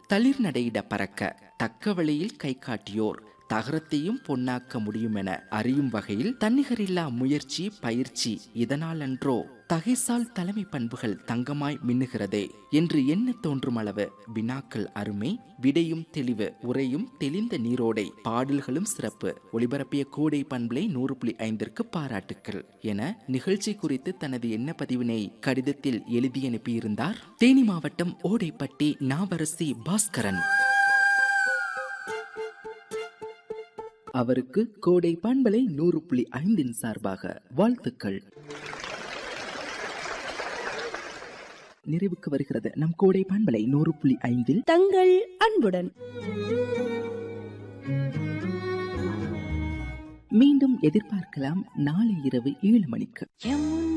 தளிர் நடையிட பறக்க தக்க வழியில் கை காட்டியோர் தகரத்தையும் பொன்னாக்க முடியுமென அறியும் வகையில் தன்னிகரில்லா முயற்சி பயிற்சி இதனால் அன்றோ தகைசால் தலைமை பண்புகள் தங்கமாய் மின்னுகிறதே என்று எண்ண தோன்றும் அளவு வினாக்கள் அருமை விடையும் தெளிவு உரையும் தெளிந்த நீரோடை பாடல்களும் சிறப்பு ஒளிபரப்பிய கோடை பண்பலை நூறு புள்ளி ஐந்திற்கு பாராட்டுக்கள் என நிகழ்ச்சி குறித்து தனது எண்ண பதிவினை கடிதத்தில் எழுதி அனுப்பியிருந்தார் தேனி மாவட்டம் ஓடைப்பட்டி நாவரசி பாஸ்கரன் அவருக்கு கோடை பண்பலை நூறு புள்ளி ஐந்தின் சார்பாக வாழ்த்துக்கள் நிறைவுக்கு வருகிறது நம் கோடை பண்பலை நூறு புள்ளி ஐந்தில் தங்கள் அன்புடன் மீண்டும் எதிர்பார்க்கலாம் நாளை இரவு ஏழு மணிக்கு எம்